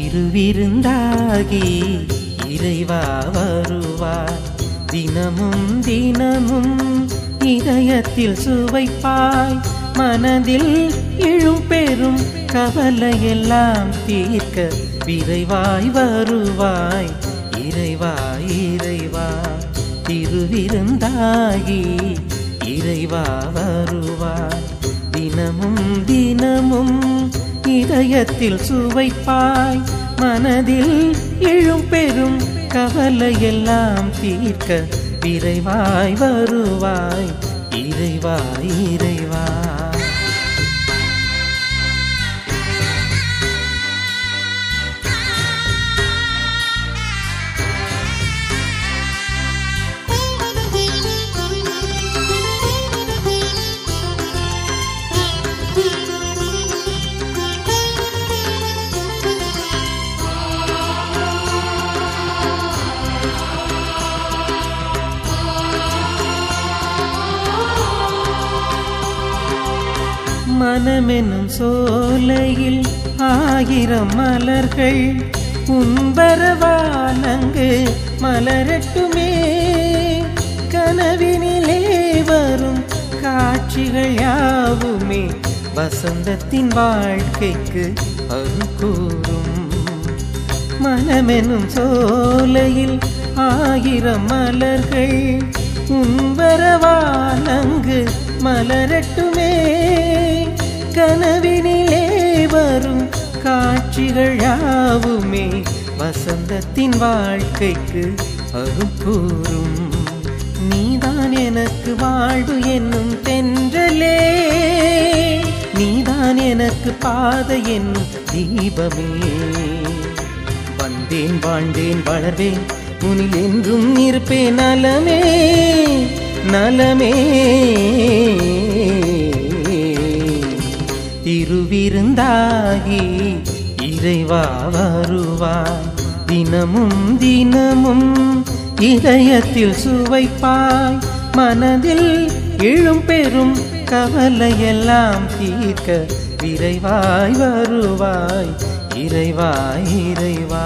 திருவிருந்தாகி இறைவா வருவார் தினமும் தினமும் இதயத்தில் சுவைப்பாய் மனதில் எழும் பெரும் கவலையெல்லாம் தீர்க்க விரைவாய் வருவாய் இறைவா இறைவா திருவிருந்தாகி இறைவா வருவாய் தினமும் தினமும் இதயத்தில் சுவைப்பாய் மனதில் எழும் பெரும் கவலையெல்லாம் தீர்க்க விரைவாய் வருவாய் இறைவா இறைவா மனமெனும் சோலையில் ஆயிரம் மலர்கள் உன்பரவானங்கு மலரட்டுமே கனவினிலே வரும் காட்சிகள் யாவுமே வசந்தத்தின் வாழ்க்கைக்கு அருள் கூறும் மனமெனும் சோலையில் ஆயிரம் மலர்கள் உன்பரவானங்கு மலரட்டுமே கனவினிலே வரும் காட்சிகள் யாவுமே வசந்தத்தின் வாழ்க்கைக்கு அருள் கூறும் நீதான் எனக்கு வாழ்வு என்னும் தென்றலே நீதான் எனக்கு பாதை என்னும் தீபமே வந்தேன் வாழ்ந்தேன் வளர்வேன் உனில் என்றும் இருப்பேன் நலமே நலமே திருவிருந்தாகி இறைவா வருவாய் தினமும் தினமும் இதயத்தில் சுவைப்பாய் மனதில் எழும் பெரும் கவலையெல்லாம் தீர்க்க விரைவாய் வருவாய் இறைவாய் இறைவா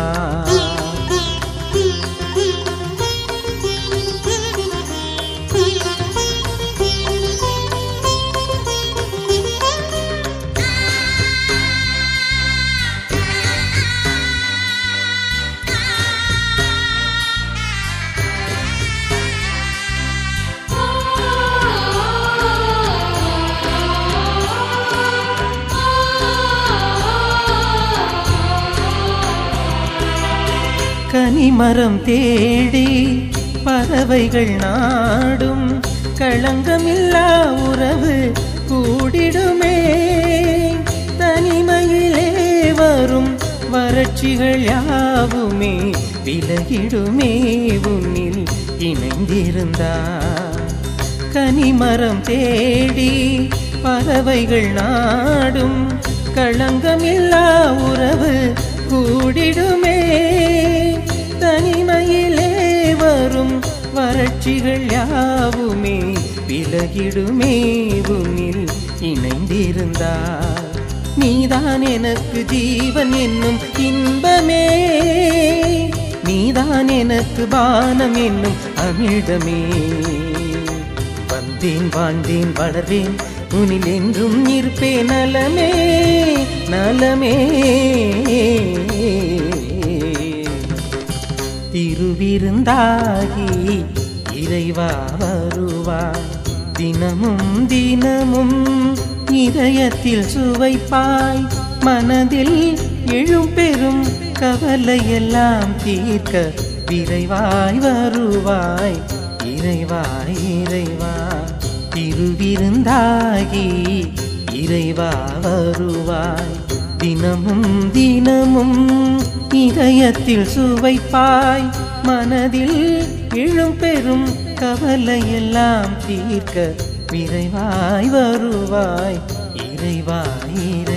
கனிமரம் தேடி பறவைகள் நாடும் களங்கமில்லா உறவு கூடிடுமே தனிமையிலே வரும் வறட்சிகள் யாவுமே விலகிடுமே உன்னில் இணைந்திருந்தா கனிமரம் தேடி பறவைகள் நாடும் களங்கமில்லா உறவு கூடிடுமே தனிமையிலே வரும் வறட்சிகள் யாவுமே விலகிடுமே உன்னில் இணைந்திருந்தார் நீதான் எனக்கு ஜீவன் என்னும் இன்பமே நீதான் எனக்கு பானம் என்னும் அமிழ்தமே வந்தேன் வாழ்ந்தேன் வளர்வேன் உனில் என்றும் இருப்பேன் நலமே நலமே திருவிருந்தாகி இறைவா வருவாய் தினமும் தினமும் இதயத்தில் சுவைப்பாய் மனதில் எழும் பெரும் கவலையெல்லாம் தீர்க்க விரைவாய் வருவாய் இறைவாய் இறைவா திருவிருந்தாகி இறைவா வருவாய் தினமும் தினமும் இதயத்தில் சுவைப்பாய் மனதில் எழும் பெரும் கவலையெல்லாம் தீர்க்க விரைவாய் வருவாய் இறைவாய் இறை